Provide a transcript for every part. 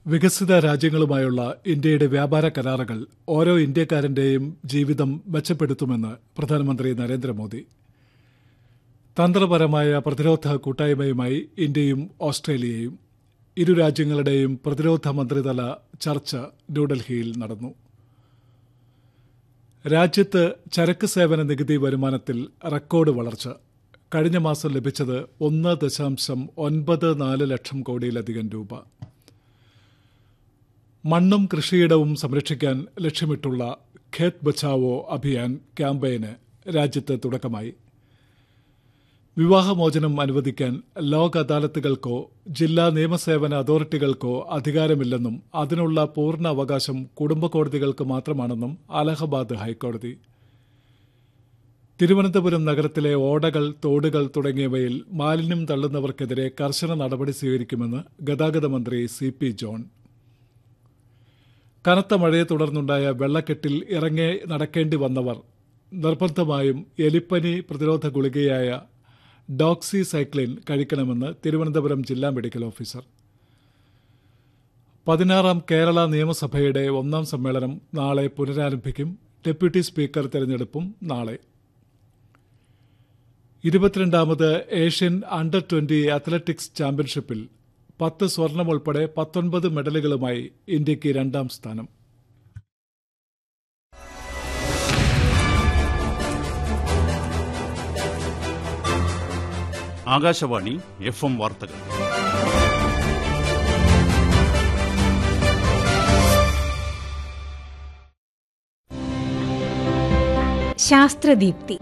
വികസിത രാജ്യങ്ങളുമായുള്ള ഇന്ത്യയുടെ വ്യാപാര കരാറുകൾ ഓരോ ഇന്ത്യക്കാരന്റെയും ജീവിതം മെച്ചപ്പെടുത്തുമെന്ന് പ്രധാനമന്ത്രി നരേന്ദ്രമോദി തന്ത്രപരമായ പ്രതിരോധ കൂട്ടായ്മയുമായി ഇന്ത്യയും ഓസ്ട്രേലിയയും ഇരു രാജ്യങ്ങളുടെയും പ്രതിരോധ മന്ത്രിതല ചർച്ച ന്യൂഡൽഹിയിൽ നടന്നു രാജ്യത്ത് ചരക്ക് സേവന നികുതി വരുമാനത്തിൽ റെക്കോർഡ് വളർച്ച കഴിഞ്ഞ മാസം ലഭിച്ചത് ഒന്ന് ദശാംശം ഒൻപത് നാല് ലക്ഷം കോടിയിലധികം രൂപ മണ്ണും കൃഷിയിടവും സംരക്ഷിക്കാൻ ലക്ഷ്യമിട്ടുള്ള ഖേത് ബച്ചാവോ അഭിയാൻ ക്യാമ്പയിന് രാജ്യത്ത് തുടക്കമായി വിവാഹമോചനം അനുവദിക്കാൻ ലോക് അദാലത്തുകൾക്കോ ജില്ലാ നിയമസേവന അതോറിറ്റികൾക്കോ അധികാരമില്ലെന്നും അതിനുള്ള പൂർണ്ണ അവകാശം കുടുംബ കോടതികൾക്ക് മാത്രമാണെന്നും അലഹബാദ് ഹൈക്കോടതി തിരുവനന്തപുരം നഗരത്തിലെ ഓടകൾ തോടുകൾ തുടങ്ങിയവയിൽ മാലിന്യം തള്ളുന്നവർക്കെതിരെ കർശന നടപടി സ്വീകരിക്കുമെന്ന് ഗതാഗത മന്ത്രി സി പി ജോൺ കനത്ത മഴയെ തുടർന്നുണ്ടായ വെള്ളക്കെട്ടിൽ ഇറങ്ങി നടക്കേണ്ടി വന്നവർ നിർബന്ധമായും എലിപ്പനി പ്രതിരോധ ഗുളികയായ ഡോക്സി സൈക്ലിൻ കഴിക്കണമെന്ന് തിരുവനന്തപുരം ജില്ലാ മെഡിക്കൽ ഓഫീസർ പതിനാറാം കേരള നിയമസഭയുടെ ഒന്നാം സമ്മേളനം നാളെ പുനരാരംഭിക്കും ഡെപ്യൂട്ടി സ്പീക്കർ തെരഞ്ഞെടുപ്പും നാളെ ഇരുപത്തിരണ്ടാമത് ഏഷ്യൻ അണ്ടർ ട്വന്റി അത്ലറ്റിക്സ് ചാമ്പ്യൻഷിപ്പിൽ പത്ത് സ്വർണം ഉൾപ്പെടെ പത്തൊൻപത് മെഡലുകളുമായി ഇന്ത്യയ്ക്ക് രണ്ടാം സ്ഥാനം ആകാശവാണി എഫ് എം വാർത്തകൾ ശാസ്ത്രദീപ്തി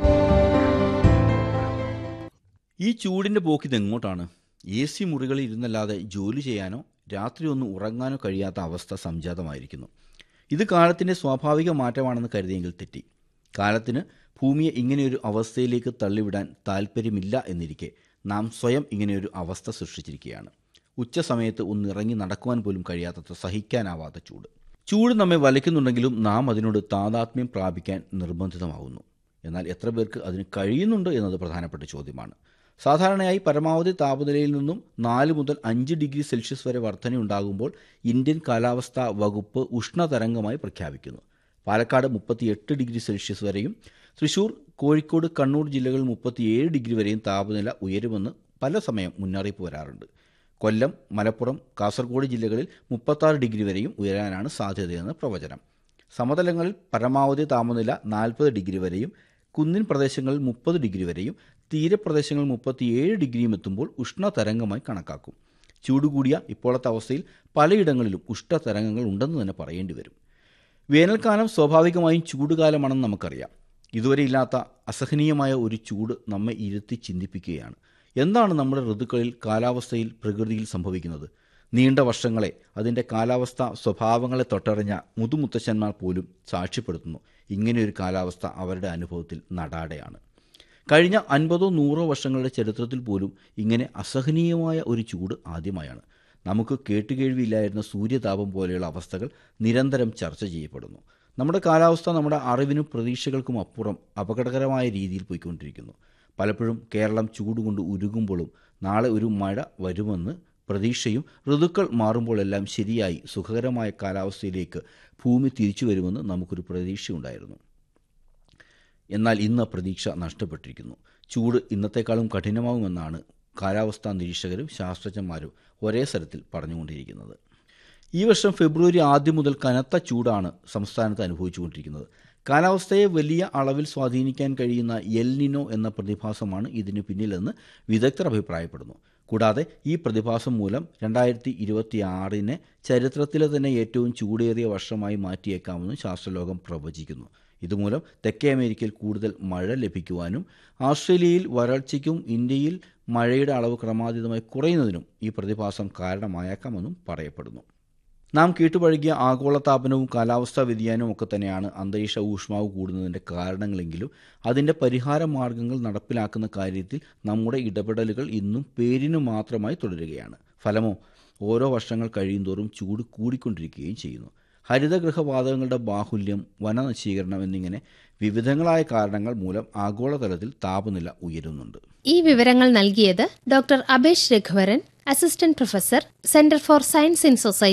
ഈ ചൂടിന്റെ പോക്കിത് എങ്ങോട്ടാണ് എ സി മുറികളിൽ ഇരുന്നല്ലാതെ ജോലി ചെയ്യാനോ രാത്രി ഒന്ന് ഉറങ്ങാനോ കഴിയാത്ത അവസ്ഥ സംജാതമായിരിക്കുന്നു ഇത് കാലത്തിന്റെ സ്വാഭാവിക മാറ്റമാണെന്ന് കരുതിയെങ്കിൽ തെറ്റി കാലത്തിന് ഭൂമിയെ ഇങ്ങനെയൊരു അവസ്ഥയിലേക്ക് തള്ളിവിടാൻ താല്പര്യമില്ല എന്നിരിക്കെ നാം സ്വയം ഇങ്ങനെയൊരു അവസ്ഥ സൃഷ്ടിച്ചിരിക്കുകയാണ് ഉച്ച സമയത്ത് ഒന്ന് ഇറങ്ങി നടക്കുവാൻ പോലും കഴിയാത്തത്ര സഹിക്കാനാവാത്ത ചൂട് ചൂട് നമ്മെ വലയ്ക്കുന്നുണ്ടെങ്കിലും നാം അതിനോട് താതാത്മ്യം പ്രാപിക്കാൻ നിർബന്ധിതമാവുന്നു എന്നാൽ എത്ര പേർക്ക് അതിന് കഴിയുന്നുണ്ട് എന്നത് പ്രധാനപ്പെട്ട ചോദ്യമാണ് സാധാരണയായി പരമാവധി താപനിലയിൽ നിന്നും നാല് മുതൽ അഞ്ച് ഡിഗ്രി സെൽഷ്യസ് വരെ വർധനയുണ്ടാകുമ്പോൾ ഇന്ത്യൻ കാലാവസ്ഥാ വകുപ്പ് ഉഷ്ണതരംഗമായി പ്രഖ്യാപിക്കുന്നു പാലക്കാട് മുപ്പത്തിയെട്ട് ഡിഗ്രി സെൽഷ്യസ് വരെയും തൃശൂർ കോഴിക്കോട് കണ്ണൂർ ജില്ലകളിൽ മുപ്പത്തിയേഴ് ഡിഗ്രി വരെയും താപനില ഉയരുമെന്ന് പല സമയം മുന്നറിയിപ്പ് വരാറുണ്ട് കൊല്ലം മലപ്പുറം കാസർഗോഡ് ജില്ലകളിൽ മുപ്പത്താറ് ഡിഗ്രി വരെയും ഉയരാനാണ് സാധ്യതയെന്ന് പ്രവചനം സമതലങ്ങളിൽ പരമാവധി താപനില നാൽപ്പത് ഡിഗ്രി വരെയും കുന്നിൻ പ്രദേശങ്ങളിൽ മുപ്പത് ഡിഗ്രി വരെയും തീരപ്രദേശങ്ങളിൽ മുപ്പത്തിയേഴ് ഡിഗ്രിയും എത്തുമ്പോൾ ഉഷ്ണതരംഗമായി കണക്കാക്കും ചൂട് കൂടിയ ഇപ്പോഴത്തെ അവസ്ഥയിൽ പലയിടങ്ങളിലും ഉഷ്ണതരംഗങ്ങൾ ഉണ്ടെന്ന് തന്നെ പറയേണ്ടി വരും വേനൽക്കാലം സ്വാഭാവികമായും ചൂടുകാലമാണെന്ന് നമുക്കറിയാം ഇതുവരെ ഇല്ലാത്ത അസഹനീയമായ ഒരു ചൂട് നമ്മെ ഇരുത്തി ചിന്തിപ്പിക്കുകയാണ് എന്താണ് നമ്മുടെ ഋതുക്കളിൽ കാലാവസ്ഥയിൽ പ്രകൃതിയിൽ സംഭവിക്കുന്നത് നീണ്ട വർഷങ്ങളെ അതിൻ്റെ കാലാവസ്ഥ സ്വഭാവങ്ങളെ തൊട്ടറിഞ്ഞ മുതുമുത്തശ്ശന്മാർ പോലും സാക്ഷ്യപ്പെടുത്തുന്നു ഇങ്ങനെയൊരു കാലാവസ്ഥ അവരുടെ അനുഭവത്തിൽ നടാടെയാണ് കഴിഞ്ഞ അൻപതോ നൂറോ വർഷങ്ങളുടെ ചരിത്രത്തിൽ പോലും ഇങ്ങനെ അസഹനീയമായ ഒരു ചൂട് ആദ്യമായാണ് നമുക്ക് കേട്ടുകേഴ്വിയില്ലായിരുന്ന സൂര്യതാപം പോലെയുള്ള അവസ്ഥകൾ നിരന്തരം ചർച്ച ചെയ്യപ്പെടുന്നു നമ്മുടെ കാലാവസ്ഥ നമ്മുടെ അറിവിനും പ്രതീക്ഷകൾക്കും അപ്പുറം അപകടകരമായ രീതിയിൽ പോയിക്കൊണ്ടിരിക്കുന്നു പലപ്പോഴും കേരളം ചൂടുകൊണ്ട് ഉരുകുമ്പോഴും നാളെ ഒരു മഴ വരുമെന്ന് പ്രതീക്ഷയും ഋതുക്കൾ മാറുമ്പോഴെല്ലാം ശരിയായി സുഖകരമായ കാലാവസ്ഥയിലേക്ക് ഭൂമി തിരിച്ചു വരുമെന്ന് നമുക്കൊരു പ്രതീക്ഷയുണ്ടായിരുന്നു എന്നാൽ ഇന്ന് പ്രതീക്ഷ നഷ്ടപ്പെട്ടിരിക്കുന്നു ചൂട് ഇന്നത്തെക്കാളും കഠിനമാവുമെന്നാണ് കാലാവസ്ഥാ നിരീക്ഷകരും ശാസ്ത്രജ്ഞന്മാരും ഒരേ സ്ഥലത്തിൽ പറഞ്ഞുകൊണ്ടിരിക്കുന്നത് ഈ വർഷം ഫെബ്രുവരി ആദ്യം മുതൽ കനത്ത ചൂടാണ് സംസ്ഥാനത്ത് അനുഭവിച്ചുകൊണ്ടിരിക്കുന്നത് കാലാവസ്ഥയെ വലിയ അളവിൽ സ്വാധീനിക്കാൻ കഴിയുന്ന എൽനിനോ എന്ന പ്രതിഭാസമാണ് ഇതിന് പിന്നിലെന്ന് വിദഗ്ധർ അഭിപ്രായപ്പെടുന്നു കൂടാതെ ഈ പ്രതിഭാസം മൂലം രണ്ടായിരത്തി ഇരുപത്തിയാറിനെ ചരിത്രത്തിലെ തന്നെ ഏറ്റവും ചൂടേറിയ വർഷമായി മാറ്റിയേക്കാമെന്ന് ശാസ്ത്രലോകം പ്രവചിക്കുന്നു ഇതുമൂലം തെക്കേ അമേരിക്കയിൽ കൂടുതൽ മഴ ലഭിക്കുവാനും ഓസ്ട്രേലിയയിൽ വരൾച്ചയ്ക്കും ഇന്ത്യയിൽ മഴയുടെ അളവ് ക്രമാതീതമായി കുറയുന്നതിനും ഈ പ്രതിഭാസം കാരണമായേക്കാമെന്നും പറയപ്പെടുന്നു നാം കേട്ടുപഴകിയ ആഗോളതാപനവും കാലാവസ്ഥാ വ്യതിയാനവും ഒക്കെ തന്നെയാണ് അന്തരീക്ഷ ഊഷ്മാവ് കൂടുന്നതിൻ്റെ കാരണങ്ങളെങ്കിലും അതിൻ്റെ പരിഹാര മാർഗങ്ങൾ നടപ്പിലാക്കുന്ന കാര്യത്തിൽ നമ്മുടെ ഇടപെടലുകൾ ഇന്നും പേരിനു മാത്രമായി തുടരുകയാണ് ഫലമോ ഓരോ വർഷങ്ങൾ കഴിയുന്തോറും ചൂട് കൂടിക്കൊണ്ടിരിക്കുകയും ചെയ്യുന്നു ഹരിതഗൃഹവാതകങ്ങളുടെ ബാഹുല്യം വനനശീകരണം എന്നിങ്ങനെ വിവിധങ്ങളായ കാരണങ്ങൾ മൂലം ആഗോളതലത്തിൽ താപനില ഉയരുന്നുണ്ട് ഈ വിവരങ്ങൾ നൽകിയത് doctor Abesh Raghuvaran assistant professor centre for science in society